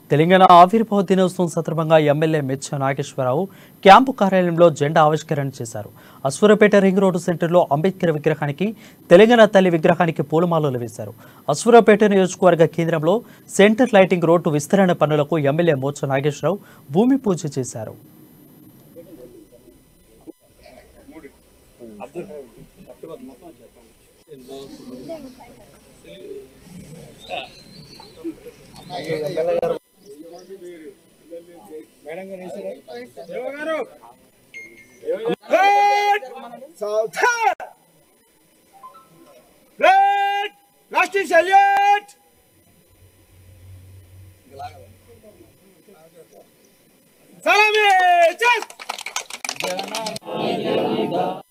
తెలంగాణ ఆవిర్భావ దినోత్సవం సందర్భంగా ఎమ్మెల్యే మెచ్చ నాగేశ్వరరావు క్యాంపు కార్యాలయంలో జెండా ఆవిష్కరణ చేశారు అశ్వరపేట రింగ్ రోడ్డు సెంటర్లో అంబేద్కర్ విగ్రహానికి తెలంగాణ తల్లి విగ్రహానికి పూలమాలలు వేశారు అశ్వరపేట నియోజకవర్గ కేంద్రంలో సెంటర్ లైటింగ్ రోడ్డు విస్తరణ పనులకు ఎమ్మెల్యే మోచ నాగేశ్వరరావు భూమి పూజ చేశారు Southern! Red! Rusty salute! Salami! Just!